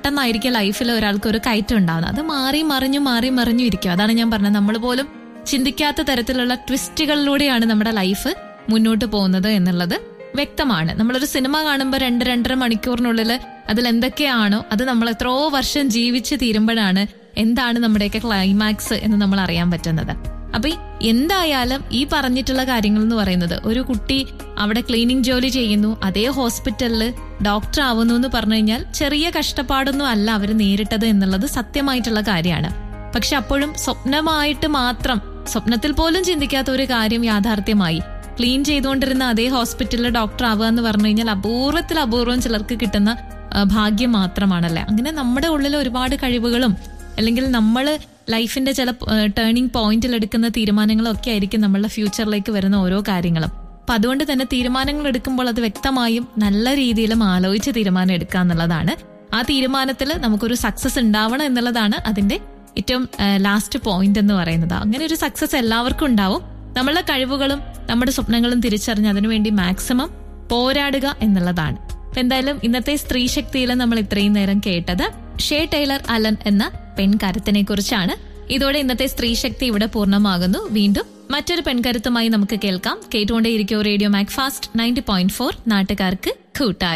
പെട്ടെന്നായിരിക്കും ലൈഫിൽ ഒരാൾക്ക് ഒരു കയറ്റം ഉണ്ടാകുന്നത് അത് മാറി മറിഞ്ഞു മാറി മറിഞ്ഞു ഇരിക്കും അതാണ് ഞാൻ പറഞ്ഞത് നമ്മൾ പോലും ചിന്തിക്കാത്ത തരത്തിലുള്ള ട്വിസ്റ്റുകളിലൂടെയാണ് നമ്മുടെ ലൈഫ് മുന്നോട്ട് പോകുന്നത് എന്നുള്ളത് വ്യക്തമാണ് നമ്മളൊരു സിനിമ കാണുമ്പോൾ രണ്ട് രണ്ടര മണിക്കൂറിനുള്ളിൽ അതിൽ എന്തൊക്കെയാണോ അത് നമ്മൾ എത്രയോ വർഷം ജീവിച്ച് തീരുമ്പോഴാണ് എന്താണ് നമ്മുടെയൊക്കെ ക്ലൈമാക്സ് എന്ന് നമ്മൾ അറിയാൻ പറ്റുന്നത് അപ്പൊ ഈ എന്തായാലും ഈ പറഞ്ഞിട്ടുള്ള കാര്യങ്ങൾ എന്ന് പറയുന്നത് ഒരു കുട്ടി അവിടെ ക്ലീനിങ് ജോലി ചെയ്യുന്നു അതേ ഹോസ്പിറ്റലിൽ ഡോക്ടർ ആവുന്നു എന്ന് പറഞ്ഞു കഴിഞ്ഞാൽ ചെറിയ കഷ്ടപ്പാടൊന്നും അല്ല അവർ നേരിട്ടത് എന്നുള്ളത് സത്യമായിട്ടുള്ള കാര്യമാണ് പക്ഷെ അപ്പോഴും സ്വപ്നമായിട്ട് മാത്രം സ്വപ്നത്തിൽ പോലും ചിന്തിക്കാത്ത ഒരു കാര്യം യാഥാർത്ഥ്യമായി ക്ലീൻ ചെയ്തുകൊണ്ടിരുന്ന അതേ ഹോസ്പിറ്റലിൽ ഡോക്ടർ ആവുക എന്ന് പറഞ്ഞു കഴിഞ്ഞാൽ അപൂർവത്തിൽ അപൂർവം ചിലർക്ക് കിട്ടുന്ന ആ, ഭാഗ്യം മാത്രമാണല്ലേ അങ്ങനെ നമ്മുടെ ഉള്ളിൽ ഒരുപാട് കഴിവുകളും അല്ലെങ്കിൽ നമ്മൾ ലൈഫിന്റെ ചില ടേണിംഗ് പോയിന്റിൽ എടുക്കുന്ന തീരുമാനങ്ങളൊക്കെ ആയിരിക്കും നമ്മളുടെ ഫ്യൂച്ചറിലേക്ക് വരുന്ന ഓരോ കാര്യങ്ങളും അപ്പൊ അതുകൊണ്ട് തന്നെ തീരുമാനങ്ങൾ എടുക്കുമ്പോൾ അത് വ്യക്തമായും നല്ല രീതിയിലും ആലോചിച്ച് തീരുമാനം എടുക്കുക എന്നുള്ളതാണ് ആ തീരുമാനത്തിൽ നമുക്കൊരു സക്സസ് ഉണ്ടാവണം എന്നുള്ളതാണ് അതിന്റെ ഏറ്റവും ലാസ്റ്റ് പോയിന്റ് എന്ന് പറയുന്നത് അങ്ങനെ ഒരു സക്സസ് എല്ലാവർക്കും ഉണ്ടാവും നമ്മളുടെ കഴിവുകളും നമ്മുടെ സ്വപ്നങ്ങളും തിരിച്ചറിഞ്ഞ് അതിനുവേണ്ടി മാക്സിമം പോരാടുക എന്നുള്ളതാണ് അപ്പൊ എന്തായാലും ഇന്നത്തെ സ്ത്രീ ശക്തിയിൽ നമ്മൾ ഇത്രയും നേരം കേട്ടത് ഷേ ടൈലർ അലൻ എന്ന പെൺകരുത്തിനെ കുറിച്ചാണ് ഇതോടെ ഇന്നത്തെ സ്ത്രീ ശക്തി ഇവിടെ പൂർണ്ണമാകുന്നു വീണ്ടും മറ്റൊരു പെൺകരുത്തുമായി നമുക്ക് കേൾക്കാം കേട്ടുകൊണ്ടേയിരിക്കും radio Mac Fast ninety point four നാട്ടുകാർക്ക് കൂട്ടായി